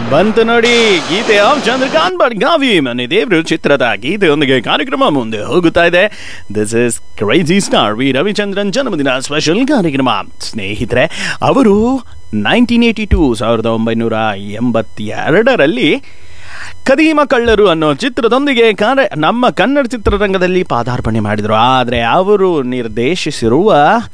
ಬಂತು ನೋಡಿ ಗೀತೆ ಆಫ್ ಚಂದ್ರಕಾಂತ್ ಬಡ್ಗಾವಿ ಮನೆ ದೇವರು ಚಿತ್ರದ ಗೀತೆಯೊಂದಿಗೆ ಕಾರ್ಯಕ್ರಮ ಮುಂದೆ ಹೋಗುತ್ತಾ ಇದೆ this is crazy star V Ravichandran ಜನ್ಮದಿನ ಸ್ಪೆಷಲ್ ಕಾರ್ಯಕ್ರಮ ಸ್ನೇಹಿತರೆ ಅವರು ನೈನ್ಟೀನ್ ಏಯ್ಟಿ ಟೂ ಸಾವಿರದ ಒಂಬೈನೂರ ಎಂಬತ್ತೆರಡರಲ್ಲಿ ಕದೀಮ ಕಳ್ಳರು ಅನ್ನೋ ಚಿತ್ರದೊಂದಿಗೆ ಕಾರ್ಯ ನಮ್ಮ ಕನ್ನಡ ಚಿತ್ರರಂಗದಲ್ಲಿ ಪಾದಾರ್ಪಣೆ ಮಾಡಿದರು ಆದರೆ ಅವರು ನಿರ್ದೇಶಿಸಿರುವ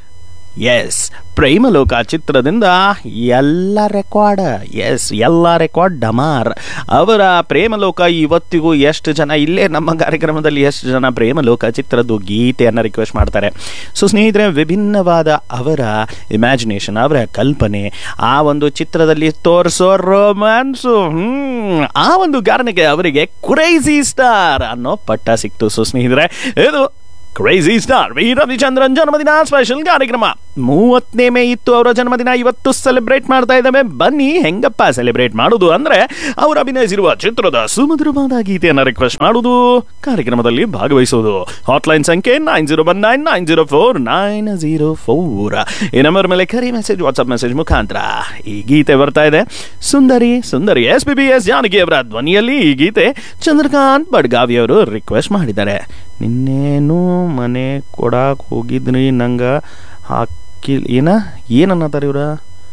ಎಸ್ ಪ್ರೇಮಲೋಕ ಚಿತ್ರದಿಂದ ಎಲ್ಲ ರೆಕಾರ್ಡ್ ಎಸ್ ಎಲ್ಲ ರೆಕಾರ್ಡ್ ಡಮಾರ್ ಅವರ ಪ್ರೇಮಲೋಕ ಇವತ್ತಿಗೂ ಎಷ್ಟು ಜನ ಇಲ್ಲೇ ನಮ್ಮ ಕಾರ್ಯಕ್ರಮದಲ್ಲಿ ಎಷ್ಟು ಜನ ಪ್ರೇಮಲೋಕ ಚಿತ್ರದ್ದು ಗೀತೆಯನ್ನು ರಿಕ್ವೆಸ್ಟ್ ಮಾಡ್ತಾರೆ ಸೊ ಸ್ನೇಹಿತರೆ ವಿಭಿನ್ನವಾದ ಅವರ ಇಮ್ಯಾಜಿನೇಷನ್ ಅವರ ಕಲ್ಪನೆ ಆ ಒಂದು ಚಿತ್ರದಲ್ಲಿ ತೋರಿಸೋ ರೊಮ್ಯಾನ್ಸು ಹ್ಮ್ ಆ ಒಂದು ಕಾರಣಕ್ಕೆ ಅವರಿಗೆ ಕ್ರೇಜಿ ಸ್ಟಾರ್ ಅನ್ನೋ ಪಟ್ಟ ಸಿಕ್ತು ಸೊ ಸ್ನೇಹಿತರೆ ಇದು ಕ್ರೇಜಿ ಸ್ಟಾರ್ ವಿ ರವಿಚಂದ್ರನ್ ಜನ್ಮದಿನ ಸ್ಪೆಷಲ್ ಕಾರ್ಯಕ್ರಮ ಮೂವತ್ತನೇ ಮೇ ಇತ್ತು ಅವರ ಜನ್ಮದಿನ ಇವತ್ತು ಸೆಲೆಬ್ರೇಟ್ ಮಾಡ್ತಾ ಇದ್ದಾವೆ ಬನ್ನಿ ಹೆಂಗಪ್ಪ ಸೆಲೆಬ್ರೇಟ್ ಮಾಡುದು ಅಂದ್ರೆ ಅವರು ಅಭಿನಯಿಸಿರುವ ಚಿತ್ರದ ಸುಮಧುರವಾದ ಗೀತೆಯನ್ನು ರಿಕ್ವೆಸ್ಟ್ ಮಾಡುವುದು ಕಾರ್ಯಕ್ರಮದಲ್ಲಿ ಭಾಗವಹಿಸುವುದು ಹಾಟ್ಲೈನ್ ಸಂಖ್ಯೆ nine zero one nine nine zero four nine zero four ಈ ನಂಬರ್ ಮೇಲೆ ಕರಿ ಮೆಸೇಜ್ ವಾಟ್ಸ್ಆಪ್ ಮೆಸೇಜ್ ಮುಖಾಂತರ ಈ ಗೀತೆ ಬರ್ತಾ ಇದೆ Sundari Sundari S B B S Janaki ಅವರ ಧ್ವನಿಯಲ್ಲಿ ಈ ಗೀತೆ ಚಂದ್ರಕಾಂತ್ ಬಡ್ಗಾವಿ ಅವರು ರಿಕ್ವೆಸ್ಟ್ ಮಾಡಿದ್ದಾರೆ ನಿನ್ನೇನು ಮನೆ ಕೊಡಾಕ್ ಹೋಗಿದ್ರಿ ನಂಗೆ ಹಾಕಿಲ್ ಏನ ಏನನ್ನತಾರೆ ಇವ್ರ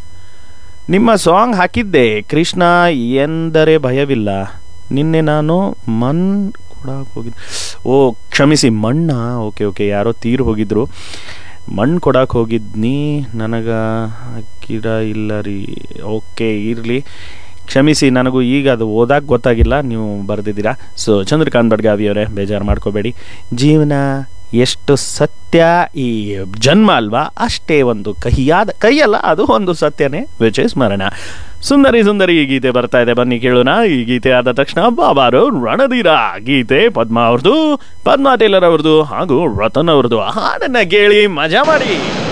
ನಿಮ್ಮ ಸಾಂಗ್ ಹಾಕಿದ್ದೆ ಕೃಷ್ಣ ಎಂದರೆ ಭಯವಿಲ್ಲ ನಿನ್ನೆ ನಾನು ಮನ್ ಕೊಡಾಕ್ ಹೋಗಿದ್ದೆ ಓ ಕ್ಷಮಿಸಿ ಮಣ್ಣ ಓಕೆ ಓಕೆ ಯಾರೋ ತೀರು ಹೋಗಿದ್ರು ಮಣ್ಣು ಕೊಡಕ್ಕೆ ಹೋಗಿದ್ನಿ ನನಗೆ ಹಾಕಿರ ಇಲ್ಲ ರೀ ಓಕೆ ಇರಲಿ ಕ್ಷಮಿಸಿ ನನಗೂ ಈಗ ಅದು ಓದಕ್ಕೆ ಗೊತ್ತಾಗಿಲ್ಲ ನೀವು ಬರೆದಿದ್ದೀರಾ ಸೊ ಚಂದ್ರಕಾಂತ್ ಬಡ್ಗಾವಿ ಅವರೇ ಬೇಜಾರು ಮಾಡ್ಕೋಬೇಡಿ ಜೀವನ ಎಷ್ಟು ಸತ್ಯ ಈ ಜನ್ಮ ಅಲ್ವಾ ಅಷ್ಟೇ ಒಂದು ಕಹಿಯಾದ ಕೈಯಲ್ಲ ಅದು ಒಂದು ಸತ್ಯನೇ ವಿಚ್ ಇಸ್ ಮರಣ ಸುಂದರಿ ಸುಂದರಿ ಈ ಗೀತೆ ಬರ್ತಾ ಇದೆ ಬನ್ನಿ ಕೇಳೋಣ ಈ ಗೀತೆ ಆದ ತಕ್ಷಣ ಬಾಬಾರು ರಣಧೀರ ಗೀತೆ ಪದ್ಮಾ ಅವ್ರದ್ದು ಪದ್ಮಾ ಟೇಲರ್ ಅವ್ರದ್ದು ಹಾಗೂ ರತನ್ ಅವ್ರದ್ದು ಹಾಡನ್ನ ಕೇಳಿ ಮಜಾ ಮಾಡಿ